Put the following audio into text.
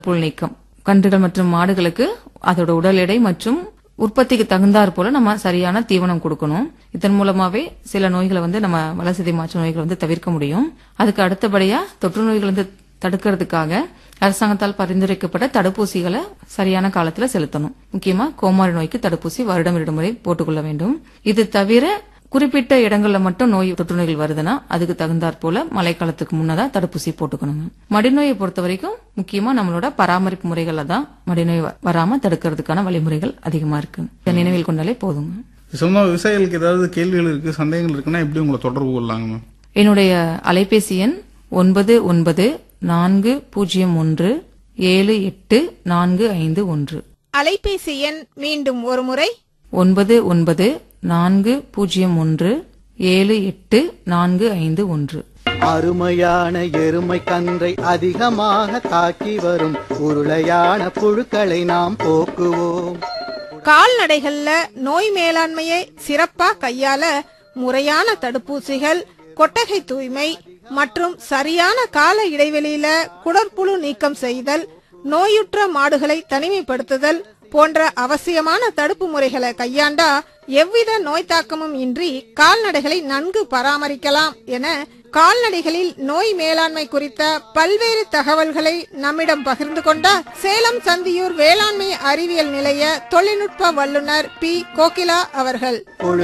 புல் நீக்கம் கன்றுகள் மற்றும் மாடுகளுக்கு அதோட உடல் எடை மற்றும் உற்பத்திக்கு தகுந்தாற் போல நம்ம சரியான தீவனம் கொடுக்கணும் இதன் மூலமாவே சில நோய்களை வந்து நம்ம வளர்சிதை மாற்று நோய்களை வந்து தவிர்க்க முடியும் அதுக்கு அடுத்தபடியா தொற்று நோய்கள் வந்து தடுக்கிறதுக்காக அரசாங்கத்தால் பரிந்துரைக்கப்பட்ட தடுப்பூசிகளை சரியான காலத்துல செலுத்தணும் முக்கியமா கோமாரி நோய்க்கு தடுப்பூசி வருடம் இரண்டு முறை போட்டுக்கொள்ள வேண்டும் இது தவிர குறிப்பிட்ட இடங்கள்ல மட்டும் நோய் தொற்று நோய்கள் வருதுன்னா அதுக்கு தகுந்தாற் போல மழைக்காலத்துக்கு முன்னதா தடுப்பூசி போட்டுக்கணுங்க மடிநோயை பொறுத்த வரைக்கும் முக்கியமா நம்மளோட பராமரிப்பு முறைகள்ல தான் மடிநோய் வ- வராம தடுக்கிறதுக்கான வழிமுறைகள் அதிகமா இருக்கு இதை நினைவில் கொண்டாலே போதுங்க சொந்த விவசாயிகளுக்கு ஏதாவது கேள்விகள் இருக்கு சந்தேகங்கள் இருக்குன்னா எப்படி உங்களை தொடர்பு கொள்ளலாங்க மேம் என்னுடைய அலைபேசி எண் ஒன்பது ஒன்பது நான்கு பூஜ்ஜியம் ஒன்று ஏழு எட்டு நான்கு ஐந்து ஒன்று அலைபேசி எண் மீண்டும் ஒருமுறை ஒன்பது ஒன்பது நான்கு பூஜ்ஜியம் ஒன்று ஏழு எட்டு நான்கு ஐந்து ஒன்று அருமையான எருமை கன்றை அதிகமாக தாக்கி வரும் உருளையான புழுக்களை நாம் போக்குவோம் கால்நடைகள்ல நோய் மேலாண்மையை சிறப்பா கையாள முறையான தடுப்பூசிகள் கொட்டகை தூய்மை மற்றும் சரியான கால இடைவெளியில குடற்புழு நீக்கம் செய்தல் நோயுற்ற மாடுகளை தனிமைப்படுத்துதல் போன்ற அவசியமான தடுப்பு முறைகளை கையாண்டா எவ்வித நோய் தாக்கமும் இன்றி கால்நடைகளை நன்கு பராமரிக்கலாம் என கால்நடைகளில் நோய் மேலாண்மை குறித்த பல்வேறு தகவல்களை நம்மிடம் பகிர்ந்து கொண்டார் சேலம் சந்தியூர் வேளாண்மை அறிவியல் நிலைய தொழில்நுட்ப வல்லுநர் பி கோகிலா அவர்கள்